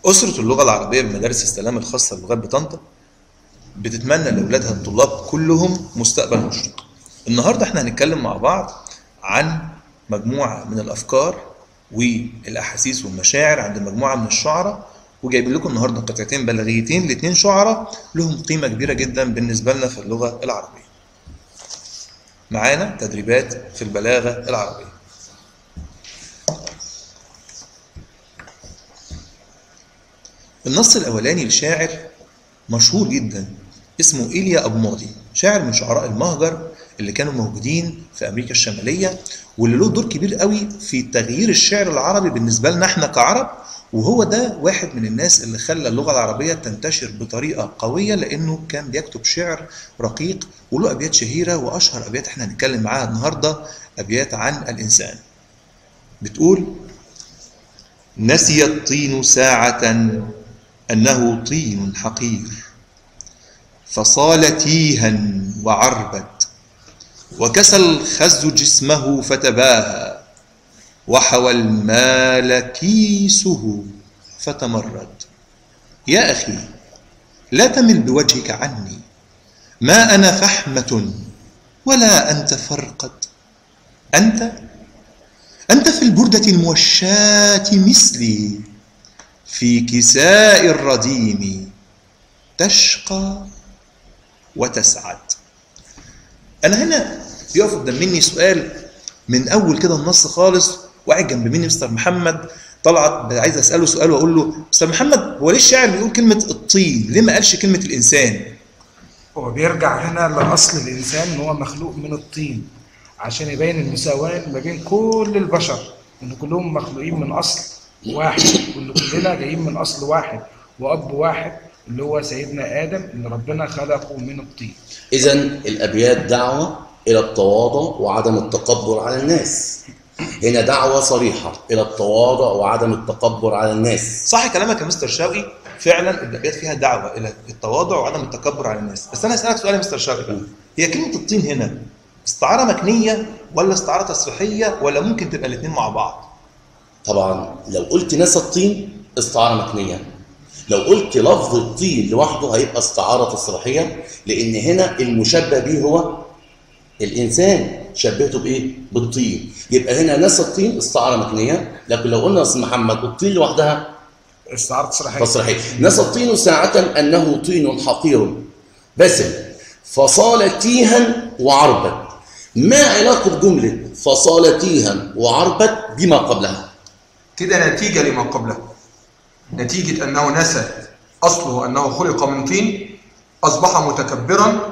أسرة اللغة العربية بمدارس السلام الخاصة بلغات بطنطا بتتمنى لأولادها الطلاب كلهم مستقبل مشرق. النهاردة احنا هنتكلم مع بعض عن مجموعة من الأفكار والأحاسيس والمشاعر عند مجموعة من الشعراء وجايبين لكم النهارده قطعتين بلاغيتين لاثنين شعراء لهم قيمة كبيرة جدا بالنسبة لنا في اللغة العربية. معانا تدريبات في البلاغة العربية. النص الأولاني لشاعر مشهور جدا اسمه إيليا أبو ماضي شاعر من شعراء المهجر اللي كانوا موجودين في أمريكا الشمالية واللي له دور كبير قوي في تغيير الشعر العربي بالنسبة لنا احنا كعرب وهو ده واحد من الناس اللي خلى اللغة العربية تنتشر بطريقة قوية لأنه كان بيكتب شعر رقيق وله أبيات شهيرة وأشهر أبيات احنا هنتكلم معاها النهاردة أبيات عن الإنسان بتقول نسي الطين ساعة أنه طين حقير فصال تيها وعربت وكسى الخز جسمه فتباهى وحوى المال كيسه فتمرد يا أخي لا تمل بوجهك عني ما أنا فحمة ولا أنت فرقد أنت أنت في البردة الموشاة مثلي في كساء الرديم تشقى وتسعد انا هنا بيقف قدام مني سؤال من اول كده النص خالص وقاعد جنب مني مستر محمد طلعت عايز اساله سؤال واقول له مستر محمد هو ليه الشاعر بيقول كلمه الطين ليه ما قالش كلمه الانسان هو بيرجع هنا لاصل الانسان ان هو مخلوق من الطين عشان يبين المساواه ما بين كل البشر ان كلهم مخلوقين من اصل واحد وان كلنا جايين من اصل واحد واب واحد اللي هو سيدنا ادم ان ربنا خلقه من الطين إذا الأبيات دعوة إلى التواضع وعدم التكبر على الناس. هنا دعوة صريحة إلى التواضع وعدم التكبر على الناس. صح كلامك يا مستر شوقي فعلا الابيات فيها دعوه الى التواضع وعدم التكبر على الناس بس انا هسالك سؤال يا مستر شوقي بقى هي كلمه الطين هنا استعاره مكنيه ولا استعاره تصريحيه ولا ممكن تبقى الاثنين مع بعض طبعا لو قلت نسى الطين استعارة مكنية. لو قلت لفظ الطين لوحده هيبقى استعارة تصريحية لأن هنا المشبه به هو الإنسان شبهته بإيه؟ بالطين. يبقى هنا نسى الطين استعارة مكنية لكن لو قلنا يا أستاذ محمد الطين لوحدها استعاره تصريحيه تصريحية نسى الطين ساعة أنه طين حقير بسم فصال تيها وعربت ما علاقة جملة فصال تيها وعربت بما قبلها كده نتيجة لما قبله نتيجة أنه نسى أصله أنه خلق من طين أصبح متكبرا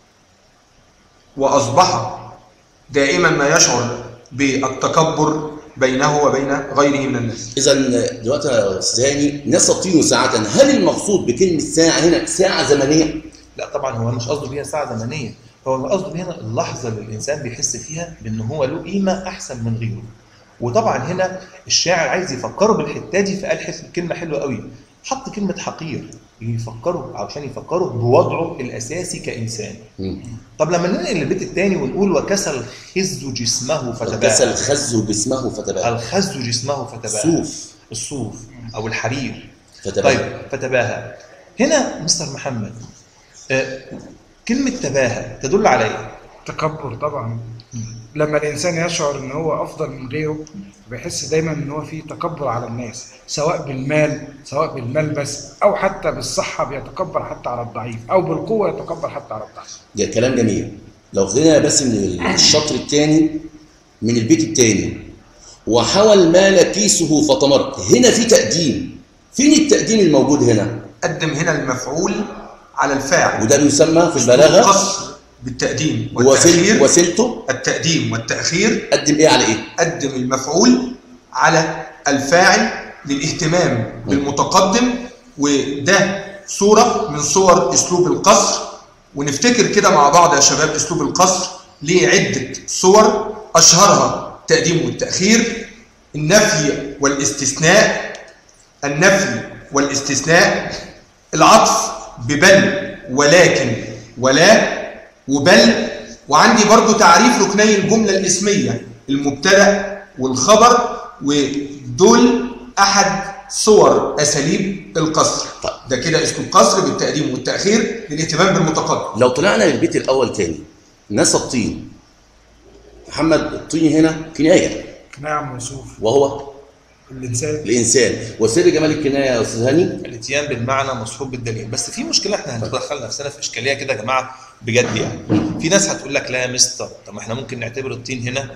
وأصبح دائما ما يشعر بالتكبر بينه وبين غيره من الناس إذا دلوقتي يا أستاذ هاني نسى الطين ساعة هل المقصود بكلمة ساعة هنا ساعة زمنية؟ لا طبعا هو مش قصده بيها ساعه زمنيه هو قصده بيها اللحظه اللي الانسان بيحس فيها بان هو له قيمه احسن من غيره وطبعا هنا الشاعر عايز يفكره بالحته دي فقال حس- كلمه حلوه قوي حط كلمه حقير يفكره عشان يفكره بوضعه الاساسي كانسان مم. طب لما ننقل البيت الثاني ونقول وكسى الخز جسمه كسى فتباهى الخز جسمه فتباهى الخز جسمه فتباهى صوف الصوف او الحرير فتباهى طيب فتباهى هنا مستر محمد آه، كلمة تباهى تدل على ايه؟ تكبر طبعا لما الانسان يشعر ان هو افضل من غيره بيحس دايما ان هو في تكبر على الناس سواء بالمال سواء بالملبس او حتى بالصحه بيتكبر حتى على الضعيف او بالقوه يتكبر حتى على الضعيف ده كلام جميل لو خدنا بس من الشطر الثاني من البيت الثاني وحوى المال كيسه فتمر هنا في تقديم فين التقديم الموجود هنا قدم هنا المفعول على الفاعل وده بيسمى في البلاغه قصر بالتقديم وسيل والتأخير وسيلته التقديم والتأخير قدم ايه على ايه قدم المفعول على الفاعل للاهتمام بالمتقدم وده صورة من صور أسلوب القصر ونفتكر كده مع بعض يا شباب أسلوب القصر ليه عدة صور أشهرها التقديم والتأخير النفي والاستثناء النفي والاستثناء العطف ببل ولكن ولا وبل وعندي برضو تعريف ركني الجملة الاسمية المبتدأ والخبر ودول أحد صور اساليب القصر طيب. ده كده اسمه قصر بالتقديم والتاخير للاهتمام بالمتقدم لو طلعنا للبيت الاول تاني نسى الطين محمد الطين هنا كنايه نعم موصوف وهو الانسان الانسان وسر جمال الكنايه يا استاذ هاني الاتيان بالمعنى مصحوب بالدليل بس في مشكله احنا هندخل نفسنا في اشكاليه كده يا جماعه بجد يعني في ناس هتقول لك لا يا مستر طب ما احنا ممكن نعتبر الطين هنا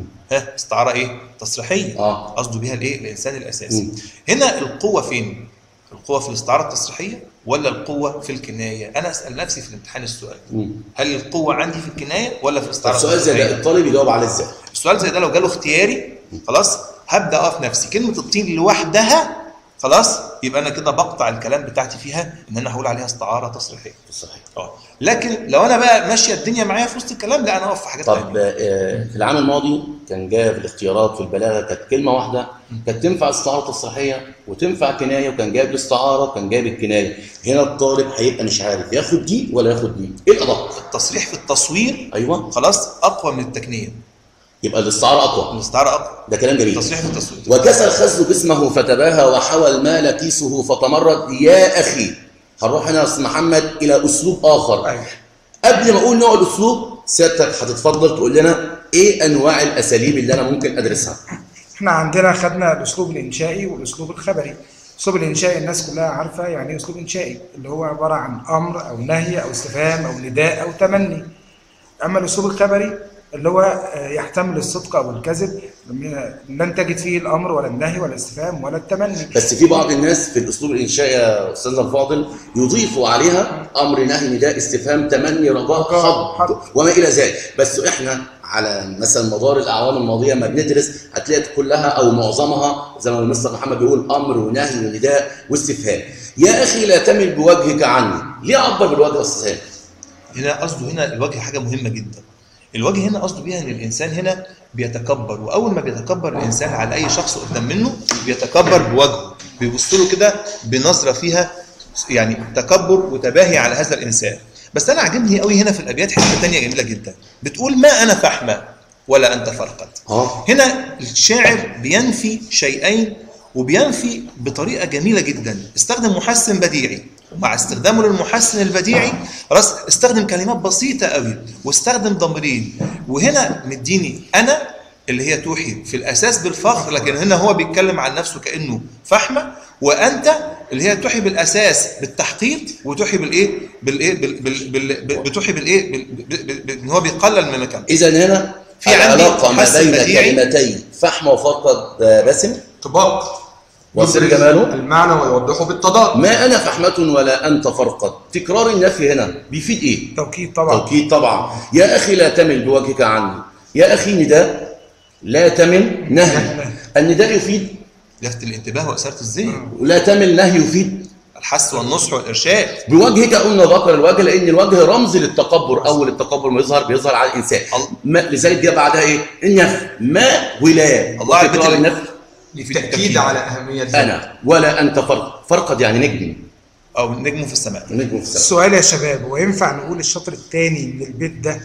ها استعاره ايه تصريحيه اه قصده بيها الايه الانسان الاساسي مم. هنا القوه فين القوه في الاستعاره التصريحيه ولا القوه في الكنايه انا اسال نفسي في الامتحان السؤال مم. هل القوه عندي في الكنايه ولا في طب الاستعاره سؤال زي ده التصريحيه الطالب يجاوب عليه ازاي؟ السؤال زي ده لو جاله اختياري خلاص هبدا اقف نفسي كلمه الطين لوحدها خلاص يبقى انا كده بقطع الكلام بتاعتي فيها ان انا هقول عليها استعاره تصريحيه صحيح اه لكن لو انا بقى ماشيه الدنيا معايا في وسط الكلام لا انا اقف في حاجات طب ثانيه آه، في العام الماضي كان جاء في الاختيارات في البلاغه كانت كلمه واحده كانت تنفع استعاره تصريحيه وتنفع كنايه وكان جايب الاستعاره كان جايب الكنايه هنا الطالب هيبقى مش عارف ياخد دي ولا ياخد دي ايه الادق؟ التصريح في التصوير ايوه خلاص اقوى من التكنيه يبقى الاستعاره اقوى الاستعاره اقوى ده كلام جميل التصريح في التصوير وكسى الخز جسمه فتباهى وحوى المال كيسه فتمرد يا اخي هنروح هنا يا استاذ محمد الى اسلوب اخر ايوه قبل ما اقول نوع الاسلوب سيادتك هتتفضل تقول لنا ايه انواع الاساليب اللي انا ممكن ادرسها احنا عندنا خدنا الاسلوب الانشائي والاسلوب الخبري الاسلوب الانشائي الناس كلها عارفه يعني ايه اسلوب انشائي اللي هو عباره عن امر او نهي او استفهام او نداء او تمني اما الاسلوب الخبري اللي هو آه، يحتمل الصدق او الكذب لم- لن تجد فيه الامر ولا النهي ولا الاستفهام ولا التمني بس في بعض الناس في الاسلوب الانشائي يا استاذنا الفاضل يضيفوا عليها امر نهي نداء استفهام تمني رجاء خض خض. وما الى ذلك بس احنا على مثلا مدار الاعوام الماضيه ما بندرس هتلاقي كلها او معظمها زي ما المستر محمد بيقول امر ونهي ونداء واستفهام يا اخي لا تمل بوجهك عني ليه عبر بالوجه يا استاذ هاني؟ هنا قصده هنا الوجه حاجه مهمه جدا الوجه هنا قصده بيها ان الانسان هنا بيتكبر واول ما بيتكبر الانسان على اي شخص قدام منه بيتكبر بوجهه بيبص له كده بنظره فيها يعني تكبر وتباهي على هذا الانسان بس انا عاجبني قوي هنا في الابيات حته ثانيه جميله جدا بتقول ما انا فحمه ولا انت فرقت اه هنا الشاعر بينفي شيئين وبينفي بطريقه جميله جدا استخدم محسن بديعي ومع استخدامه للمحسن البديعي خلاص استخدم كلمات بسيطه قوي واستخدم ضميرين وهنا مديني انا اللي هي توحي في الاساس بالفخر لكن هنا هو بيتكلم عن نفسه كانه فحمه وانت اللي هي توحي بالاساس بالتحقيق وتوحي بالايه بالايه بال بال بال بتوحي بالايه بال- بال- بال- بال- ان هو بيقلل من مكانه اذا هنا في عندي العلاقه ما محسن بين بديعي. كلمتي فحم وفرقد باسم طباق وسر يبرز جماله؟ المعنى ويوضحه بالتضاد ما انا فحمة ولا انت فرقد تكرار النفي هنا بيفيد ايه؟ توكيد طبعا توكيد طبعا يا اخي لا تمل بوجهك عني يا اخي نداء لا تمل نهي النداء يفيد لفت الانتباه واثاره الذهن ولا تمل نهي يفيد الحث والنصح والارشاد بوجهك قلنا ذكر الوجه لان الوجه رمز للتكبر اول التكبر ما يظهر بيظهر على الانسان ال- ما لذلك جاء بعدها ايه؟ النفي ما ولا الله على تكرار البيت النفي للتأكيد على أهمية ذلك انا ولا انت فرقد فرقد يعني نجم او نجم في السماء نجم في السماء السؤال يا شباب هو ينفع نقول الشطر الثاني من البيت ده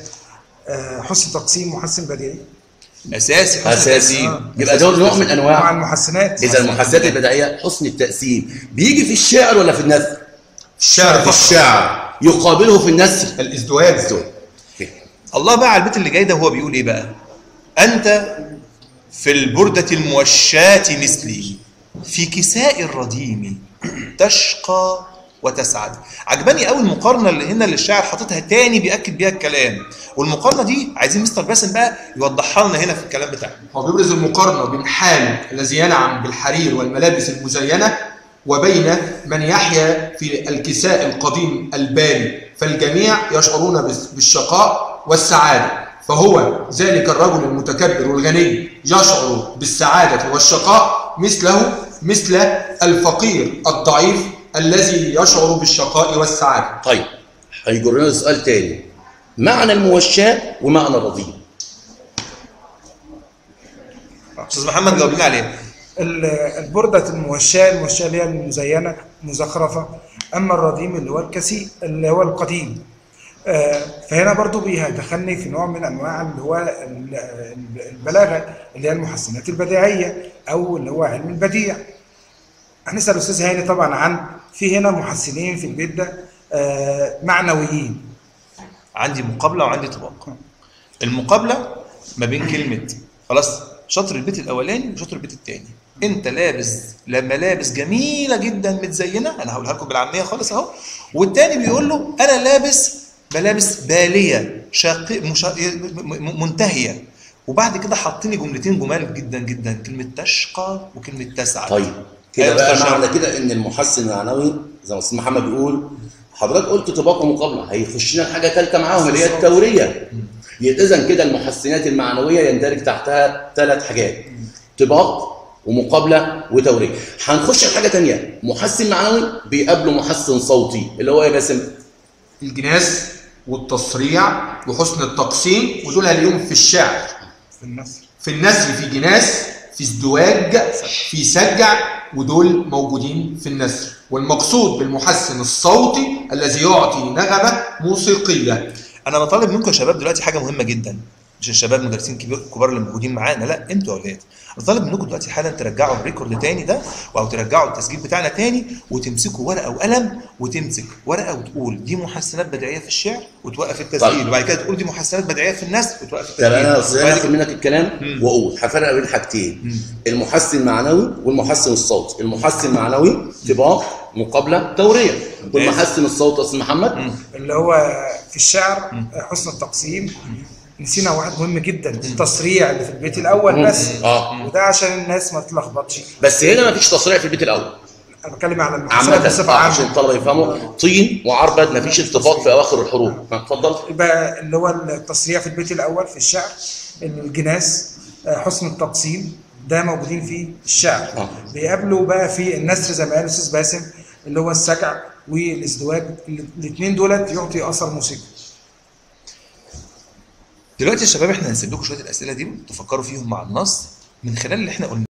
آه، حسن تقسيم محسن بديعي اساسي حسن اساسي تقسيم. يبقى ده نوع من مع انواع المحسنات اذا المحسنات البدائيه حسن التقسيم بيجي في الشعر ولا في النثر؟ الشعر في فقط الشعر يقابله في النثر الازدواج الله بقى على البيت اللي جاي ده هو بيقول ايه بقى انت في البردة الموشاة مثلي في كساء الرديم تشقى وتسعد عجباني قوي المقارنه اللي هنا اللي الشاعر حاططها تاني بياكد بيها الكلام والمقارنه دي عايزين مستر باسم بقى يوضحها لنا هنا في الكلام بتاعنا هو بيبرز المقارنة بين حال الذي ينعم بالحرير والملابس المزينة وبين من يحيا في الكساء القديم الباري فالجميع يشعرون بس- بالشقاء والسعادة فهو ذلك الرجل المتكبر والغني يشعر بالسعادة والشقاء مثله مثل الفقير الضعيف الذي يشعر بالشقاء والسعادة طيب هيجر لنا سؤال تاني معنى الموشاة ومعنى الرضيع استاذ محمد جاوب لنا عليه ال- البردة الموشاة الموشاة اللي هي المزينة مزخرفة أما الرديم اللي هو الكسي اللي هو القديم آه، فهنا برضو بيدخلني في نوع من أنواع اللي هو ال- ال- البلاغة اللي هي المحسنات البديعية أو اللي هو علم البديع هنسال الاستاذ هاني طبعا عن في هنا محسنين في البيت ده آه، معنويين عندي مقابله وعندي طباق المقابله ما بين كلمه خلاص شطر البيت الاولاني وشطر البيت الثاني انت لابس ل- ملابس جميله جدا متزينه انا هقولها لكم بالعاميه خالص اهو والتاني بيقول له انا لابس ملابس باليه شاقي مش... م- م- منتهيه وبعد كده حاطين لي جملتين جمال جدا جدا كلمه تشقى وكلمه تسعد طيب كده أيوة بقى أستاذ معنى شرف. كده ان المحسن المعنوي زي ما استاذ محمد بيقول حضرتك قلت طباق ومقابله هيخش لنا حاجه ثالثه معاهم اللي هي التوريه اذا كده المحسنات المعنويه يندرج تحتها ثلاث حاجات طباق ومقابله وتوريه هنخش في حاجه ثانيه محسن معنوي بيقابله محسن صوتي اللي هو ايه يا باسم الجناس والتصريع وحسن التقسيم ودول هنلاقيهم في الشعر في النصر في النثر في جناس في ازدواج في سجع ودول موجودين في النثر والمقصود بالمحسن الصوتي الذي يعطي نغمة موسيقية انا بطالب منكم يا شباب دلوقتي حاجه مهمه جدا مش الشباب مدرسين كبير كبار اللي موجودين معانا لا انتوا يا اولاد بطالب منكم دلوقتي حالا ترجعوا الريكورد تاني ده او ترجعوا التسجيل بتاعنا تاني وتمسكوا ورقه وقلم وتمسك ورقه وتقول دي محسنات بديعيه في الشعر وتوقف التسجيل طيب. وبعد كده تقول دي محسنات بديعيه في النثر وتوقف طب التسجيل انا اصل انا وبعد هاخد كده- منك الكلام مم. واقول هفرق بين حاجتين مم. المحسن المعنوي والمحسن الصوتي المحسن المعنوي طباق مقابله توريه والمحسن الصوتي استاذ محمد مم. اللي هو في الشعر آه، حسن التقسيم نسينا واحد مهم جدا التصريع اللي في البيت الاول بس اه وده عشان الناس ما تتلخبطش بس هنا مفيش تصريح في البيت الاول انا بتكلم على المحسنات عامة بصفه آه، عشان عامه الطلبه يفهموا طين وعربد مفيش التفاق في اواخر الحروف ها، اتفضل يبقى اللي هو التصريع في البيت الاول في الشعر الجناس آه، حسن التقسيم ده موجودين في الشعر آه. بيقابلوا بقى في النثر زي ما قال الاستاذ باسم اللي هو السجع والازدواج الاثنين دولت يعطي اثر موسيقي دلوقتي يا شباب احنا هنسيب لكم شويه الاسئله دي تفكروا فيهم مع النص من خلال اللي احنا قلناه